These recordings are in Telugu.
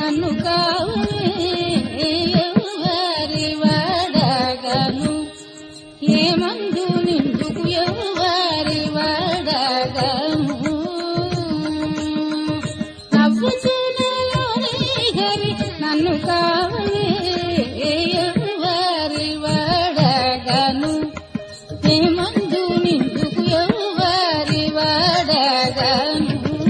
నన్ను కావలే ఎవరి వాడగను ఏమందు నిందుకు ఎవరి వాడగను నవ్వుతున్నలోని హరి నన్ను కావలే ఎవరి వాడగను ఏమందు నిందుకు ఎవరి వాడగను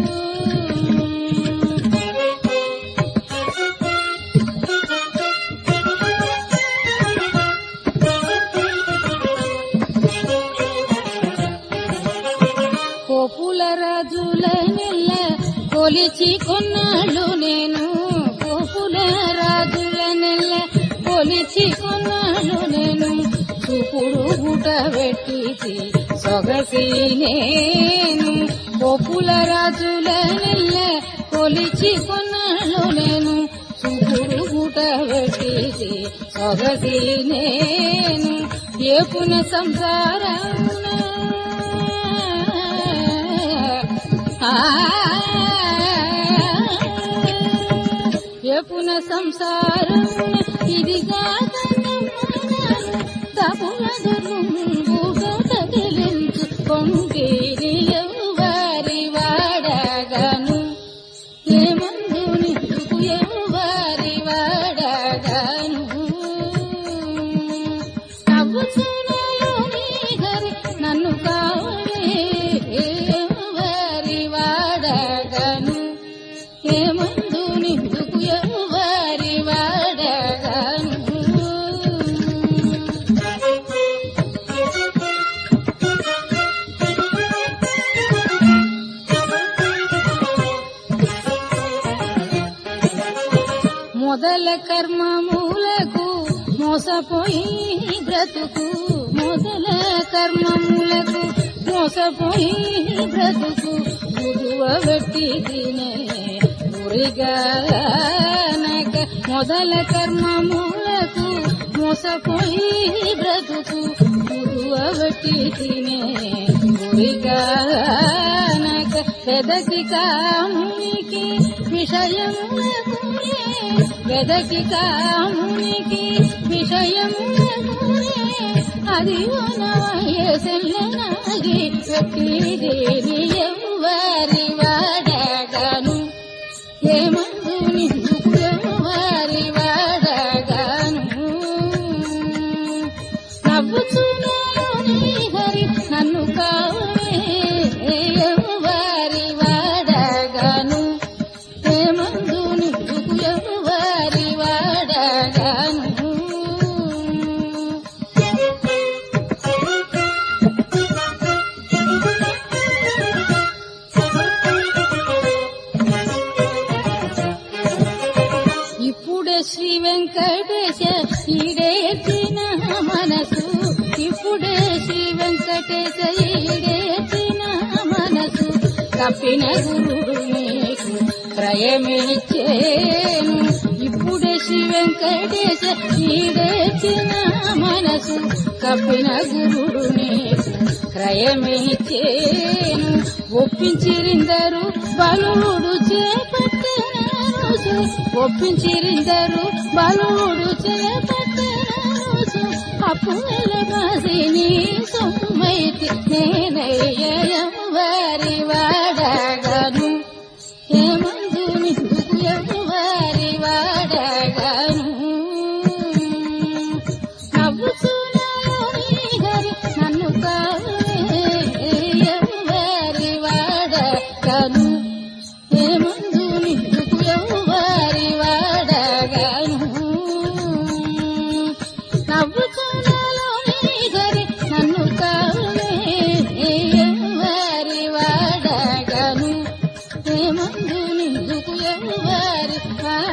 కోపుల రాజుల నెల్ల కొలిచి కొన్నాళ్ళు నేను కోపుల రాజుల నెల్ల కొలిచి కొన్నాళ్ళు నేను చూపుడు గుట పెట్టి సొగసి నేను కోపుల రాజుల నెల్ల కొలిచి కొన్నాళ్ళు నేను చూపుడు గుట పెట్టి సొగసి నేను ఏపున సంసారమున ఎపున సంసారం ఇది తపుల తగిలించు కొంపేరి వారి వాడగను ఏమందు నిందుకు వారి వాడగను నవ్వుతున్నలోని హరి నన్ను కావలే ఎవరి వాడగను ఏమందు నిందుకు ఎవరి వాడగను మొదల కర్మములకు మోసపోయి బ్రతుకు మొదల కర్మములకు మోసపోయి బ్రతుకు గురువ వెట్టి తినే మురిగానక మొదల కర్మములకు మోసపోయి బ్రతుకు గురువ వెట్టి తినే మురిగానక పెదకి కామునికి విషయములకునే వెదకి కామునికి విషయములకునే అది వయసెల్లనాగి పెట్టిదేని ఎవరి వాడగను ఏమందు నిందుకు ఎవరి వాడగను నవ్వుచున్నాలోని హరి నన్ను కావే ఎవరి వాడగను ఏమందు నిందుకు ఎవరి వాడగను ఇప్పుడే శ్రీ వెంకటేశ ఈడేచిన మనసు ఇప్పుడే శ్రీ వెంకటేశ ఈడేచిన మనసు కప్పిన గురుడు నీకు క్రయమిచ్చేను ఇప్పుడే శ్రీ వెంకటేశ ఈడేచిన మనసు కప్పిన గురుడు నీకు క్రయమిచ్చేను ఒప్పించిరిందరు బలుడు చేపట్టిన రోజు ఒప్పించిరిందరు బలుడు చేపట్టిన రోజు అప్పుల బాసిని సొమ్మైతి నేనయ్య వారి వాడగను ఏమందు నిందుకు ఎవరి వాడగను నవ్వుచున్నాలోని హరి నన్ను కావే ఎవరి వాడగను ఏమందు నిందుకు ఎవరి వాడగను నవ్వుచున్నాలోని హరి నన్ను కావే ఎవరి వాడగను ఏమందు నిందుకు ఎవరి వాడగను